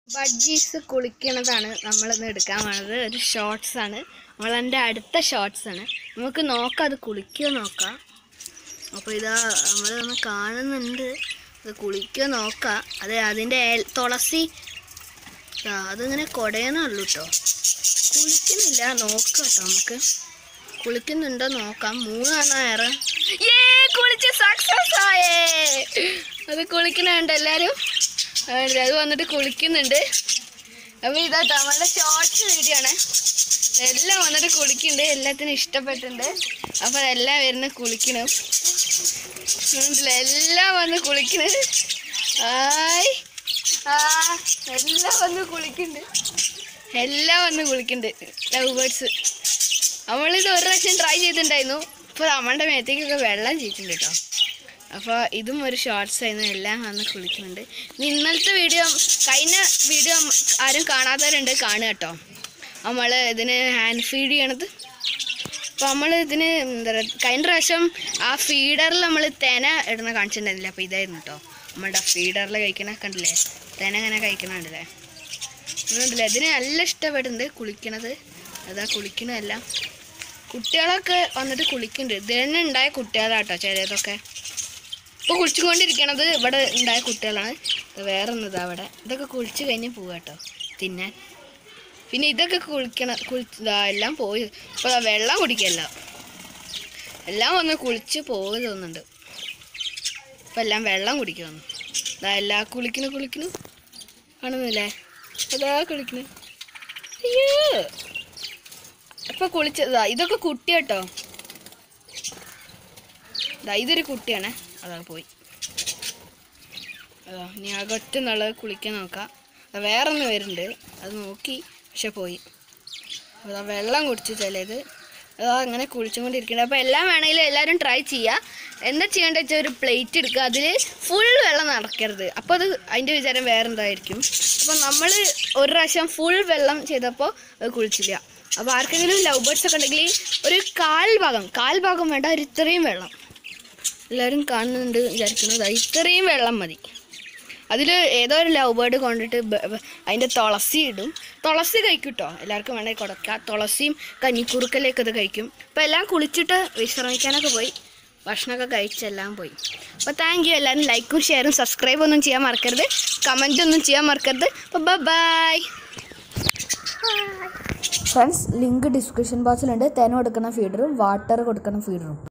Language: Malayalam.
ബഡ്ജീസ് കുളിക്കണതാണ് നമ്മളിന്ന് എടുക്കാൻ പോണത് ഒരു ഷോർട്സ് ആണ് നമ്മളതിൻ്റെ അടുത്ത ഷോർട്സ് ആണ് നമുക്ക് നോക്കാം അത് കുളിക്കുക നോക്കാം അപ്പോൾ ഇതാ നമ്മളൊന്ന് കാണുന്നുണ്ട് അത് കുളിക്കുക നോക്കാം അത് അതിൻ്റെ ഏൽ- തുളസി ദാ അതിങ്ങനെ കുടയണുള്ളൂ കേട്ടോ കുളിക്കുന്നില്ല നോക്കാം കേട്ടോ നമുക്ക് കുളിക്കുന്നുണ്ടോ നോക്കാം മൂന്നെണ്ണം ഏറെ ഏ കുളിച്ച് സക്സസ് ആയേ അത് കുളിക്കണുണ്ട് എല്ലാവരും അതുകൊണ്ട് അത് വന്നിട്ട് കുളിക്കുന്നുണ്ട് അപ്പോൾ ഇതാ നമ്മളുടെ ഷോർട്സ് വീഡിയോ ആണ് എല്ലാം വന്നിട്ട് കുളിക്കുന്നുണ്ട് എല്ലാത്തിനും ഇഷ്ടപ്പെട്ടിട്ടുണ്ട് അപ്പോൾ അതെല്ലാം വരുന്ന കുളിക്കണം ഉണ്ടല്ലേ? എല്ലാം വന്ന് കുളിക്കണത് ആയ് ആ എല്ലാം വന്ന് കുളിക്കുന്നുണ്ട് എല്ലാം വന്ന് കുളിക്കുന്നുണ്ട് ലവ് ബേർഡ്സ് നമ്മളിത് ഒരു പ്രാവശ്യം ട്രൈ ചെയ്തിട്ടുണ്ടായിരുന്നു ഇപ്പോൾ നമ്മളുടെ മേത്തേക്കൊക്കെ വെള്ളം ചെയ്തിട്ടുണ്ട് കേട്ടോ അപ്പോൾ ഇതും ഒരു ഷോർട്സ് ആയിരുന്നു എല്ലാം വന്ന് കുളിക്കുന്നുണ്ട് ഇനി ഇന്നലത്തെ വീഡിയോ കഴിഞ്ഞ വീഡിയോ ആരും കാണാത്തവരുണ്ട് കാണുക കേട്ടോ നമ്മൾ ഇതിന് ഹാൻഡ് ഫീഡ് ചെയ്യണത് അപ്പോൾ നമ്മൾ ഇതിന് എന്താ പറയുക കഴിഞ്ഞ പ്രാവശ്യം ആ ഫീഡറിൽ നമ്മൾ തേന ഇടുന്ന കാണിച്ചിട്ടുണ്ടായിരുന്നില്ല അപ്പോൾ ഇതായിരുന്നു കേട്ടോ നമ്മളുടെ ഫീഡറിൽ കഴിക്കണ കണ്ടില്ലേ തേന ഇങ്ങനെ കഴിക്കണുണ്ടല്ലേ അതുകൊണ്ടില്ലേ ഇതിന് നല്ല ഇഷ്ടപ്പെടുന്നുണ്ട് കുളിക്കണത് അതാ കുളിക്കണതെല്ലാം കുട്ടികളൊക്കെ വന്നിട്ട് കുളിക്കുന്നുണ്ട് ഇത് തന്നെ ഉണ്ടായ കുട്ടികളാട്ടോ ചിലതൊക്കെ ഇപ്പോൾ കുളിച്ചുകൊണ്ടിരിക്കണത് ഇവിടെ ഉണ്ടായ കുട്ടികളാണ് ഇത് വേറെ ഒന്നിതാ അവിടെ ഇതൊക്കെ കുളിച്ച് കഴിഞ്ഞ് പോവാ കേട്ടോ തിന്നാൻ പിന്നെ ഇതൊക്കെ കുളിക്കണം കുളിച്ച് ഇതാ എല്ലാം പോയി ഇപ്പോൾ വെള്ളം കുടിക്കല്ല എല്ലാം ഒന്ന് കുളിച്ച് പോയി തോന്നുന്നുണ്ട് ഇപ്പം എല്ലാം വെള്ളം കുടിക്കുന്നു ഇതാ എല്ലാ കുളിക്കണു കുളിക്കണു കാണുന്നില്ലേ അതാ കുളിക്കണു അയ്യോ ഇപ്പൊ കുളിച്ചതാ ഇതൊക്കെ കുട്ടി കേട്ടോ ദാ ഇതൊരു കുട്ടിയാണ് അതാ പോയി അതാ ഇനി അകത്ത് എന്നുള്ളത് കുളിക്കാൻ നോക്കാം ദാ വേറെ ഒന്ന് വരുന്നുണ്ട് അത് നോക്കി പക്ഷെ പോയി അതാ വെള്ളം കുടിച്ച് ചിലത് അതാ അങ്ങനെ കുളിച്ചുകൊണ്ടിരിക്കുന്നത് അപ്പോൾ എല്ലാം വേണമെങ്കിലും എല്ലാവരും ട്രൈ ചെയ്യുക എന്താ ചെയ്യേണ്ടത് വെച്ചാൽ ഒരു പ്ലേറ്റ് എടുക്കുക അതിൽ ഫുൾ വെള്ളം നടക്കരുത് അപ്പോൾ അത് അതിൻ്റെ വിചാരം വേറെ എന്തായിരിക്കും അപ്പോൾ നമ്മൾ ഒരു പ്രാവശ്യം ഫുൾ വെള്ളം ചെയ്തപ്പോൾ അത് കുളിച്ചില്ല അപ്പോൾ ആർക്കെങ്കിലും ലവ് ബേർഡ്സ് ഒക്കെ ഉണ്ടെങ്കിൽ ഒരു കാൽ ഭാഗം കാൽ ഭാഗം വേണ്ട ഒരു ഇത്രയും വെള്ളം എല്ലാവരും കാണുന്നുണ്ട് വിചാരിക്കുന്നത് ഇത്രയും വെള്ളം മതി അതിൽ ഏതോ ഒരു ലവ് ബേർഡ് കൊണ്ടിട്ട് ബ- ബ- അതിൻ്റെ തുളസി ഇടും തുളസി കഴിക്കും കേട്ടോ എല്ലാവർക്കും വേണമെങ്കിൽ കൊടുക്കുക തുളസിയും കഞ്ഞിക്കുറുക്കലേക്ക് ഇത് കഴിക്കും അപ്പോൾ എല്ലാം കുളിച്ചിട്ട് വിശ്രമിക്കാനൊക്കെ പോയി ഭക്ഷണമൊക്കെ കഴിച്ചെല്ലാം പോയി അപ്പോൾ താങ്ക് യു എല്ലാവരും ലൈക്കും ഷെയറും സബ്സ്ക്രൈബ് ഒന്നും ചെയ്യാൻ മറക്കരുത് കമൻ്റ് ഒന്നും ചെയ്യാൻ മറക്കരുത് അപ്പോൾ ബൈ ഫ്രണ്ട്സ് ലിങ്ക് ഡിസ്ക്രിപ്ഷൻ ബോക്സിലുണ്ട് തേൻ കൊടുക്കുന്ന ഫീഡറും വാട്ടർ കൊടുക്കുന്ന ഫീഡറും